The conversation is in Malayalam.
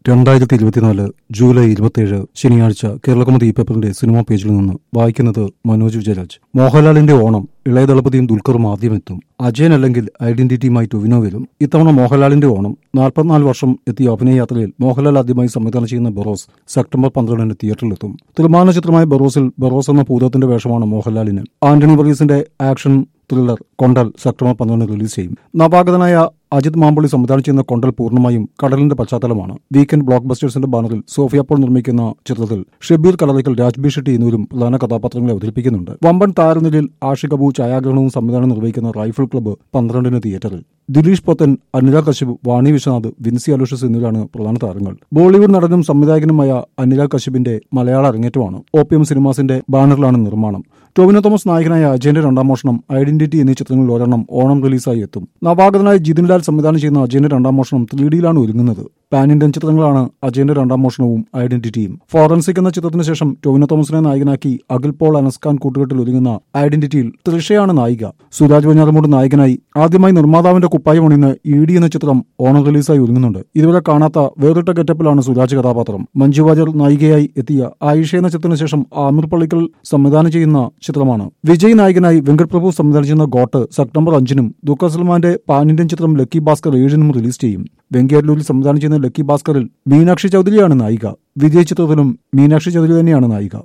രണ്ടായിരത്തി ഇരുപത്തിനാല് ജൂലൈ ഇരുപത്തിയേഴ് ശനിയാഴ്ച കേരളകൗമുദി ഈ പേപ്പറിന്റെ സിനിമാ പേജിൽ നിന്ന് വായിക്കുന്നത് മനോജ് വിജയരാജ് മോഹൻലാലിന്റെ ഓണം ഇളയദളപതിയും ദുൽഖറും ആദ്യമെത്തും അജയൻ അല്ലെങ്കിൽ ഐഡന്റിറ്റിയുമായി ടൊവിനോ വരും ഇത്തവണ മോഹൻലാലിന്റെ ഓണം നാൽപ്പത്തിനാല് വർഷം എത്തിയ അഭിനയയാത്രയിൽ മോഹൻലാൽ ആദ്യമായി സംവിധാനം ചെയ്യുന്ന ബറോസ് സെപ്റ്റംബർ പന്ത്രണ്ടിന് തിയേറ്ററിലെത്തും നിർമ്മാണ ചിത്രമായ ബറോസിൽ ബറോസ് എന്ന ഭൂതത്തിന്റെ വേഷമാണ് മോഹൻലാലിന് ആന്റണി വർഗീസിന്റെ ആക്ഷൻ ത്രില്ലർ കൊണ്ടൽ സെപ്റ്റംബർ പന്ത്രണ്ടിന് റിലീസ് ചെയ്യും നവാഗതനായ അജിത് മാമ്പള്ളി സംവിധാനം ചെയ്യുന്ന കൊണ്ടൽ പൂർണ്ണമായും കടലിന്റെ പശ്ചാത്തലമാണ് വീക്കെൻഡ് ബ്ലോക്ക് ബസ്റ്റേഴ്സിന്റെ ബാനറിൽ സോഫിയ പോൾ നിർമ്മിക്കുന്ന ചിത്രത്തിൽ ഷബീർ കടലിക്കൽ രാജ്ബി ഷെട്ടി എന്നിവരും പ്രധാന കഥാപാത്രങ്ങളെ അവതരിപ്പിക്കുന്നുണ്ട് വമ്പൻ താരനിലയിൽ ആഷിക് അബു ഛായാഗ്രഹണവും സംവിധാനം നിർവഹിക്കുന്ന റൈഫിൾ ക്ലബ്ബ് പന്ത്രണ്ടിന് തിയേറ്ററിൽ ദിലീഷ് പൊത്തൻ അനുരാഗ് കശ്യപ് വാണി വിശ്വനാഥ് വിൻസി അലോഷ്യസ് എന്നിവരാണ് പ്രധാന താരങ്ങൾ ബോളിവുഡ് നടനും സംവിധായകനുമായ അനുരാഗ് കശ്യപിന്റെ മലയാള അരങ്ങേറ്റമാണ് ഒപിഎം സിനിമാസിന്റെ ബാനറിലാണ് നിർമ്മാണം ടോവിനോ തോമസ് നായകനായ അജയന്റെ രണ്ടാം മോഷണം ഐഡന്റിറ്റി എന്നീ ചിത്രങ്ങളിൽ ഒരെണ്ണം ഓണം റിലീസായി എത്തും നവാഗതനായ ജിതിൻ ലാൽ സംവിധാനം ചെയ്യുന്ന അജയന്റെ രണ്ടാം മോഷണം ത്രീ ഡിയിലാണ് ഒരുങ്ങുന്നത് പാൻ ഇന്ത്യൻ ചിത്രങ്ങളാണ് അജയന്റെ രണ്ടാം മോഷണവും ഐഡന്റിറ്റിയും ഫോറൻസിക് എന്ന ചിത്രത്തിന് ശേഷം ടോവിനോ തോമസിനെ നായകനാക്കി അഖിൽ പോൾ അനസ്ഖാൻ കൂട്ടുകെട്ടിൽ ഒരുങ്ങുന്ന ഐഡന്റിറ്റിയിൽ തൃഷയാണ് നായിക സുരാജ് വെഞ്ഞാറമൂട് നായകനായി ആദ്യമായി നിർമ്മാതാവിന്റെ കുപ്പായം അണിന്ന് ഇ ഡി എന്ന ചിത്രം ഓണം റിലീസായി ഒരുങ്ങുന്നുണ്ട് ഇതുവരെ കാണാത്ത വേറിട്ട ഗെറ്റപ്പിലാണ് സുരാജ് കഥാപാത്രം മഞ്ജു വാര്യർ നായികയായി എത്തിയ ആയിഷ എന്ന ചിത്രത്തിന് ശേഷം ആമിർ പള്ളിക്കൽ സംവിധാനം ചെയ്യുന്ന ചിത്രമാണ് വിജയ് നായകനായി വെങ്കട് പ്രഭു സംവിധാനം ചെയ്യുന്ന ഗോട്ട് സെപ്റ്റംബർ അഞ്ചിനും ദുഃഖ സൽമാന്റെ പാൻ ഇന്ത്യൻ ചിത്രം ലക്കി ഭാസ്കർ ഏഴിനും റിലീസ് ചെയ്യും വെങ്കയ്യല്ലൂരിൽ സംവിധാനം ചെയ്യുന്ന ലക്കി ഭാസ്കറിൽ മീനാക്ഷി ചൗധരിയാണ് നായിക വിജയ് ചിത്രത്തിലും മീനാക്ഷി ചൗധരി തന്നെയാണ് നായിക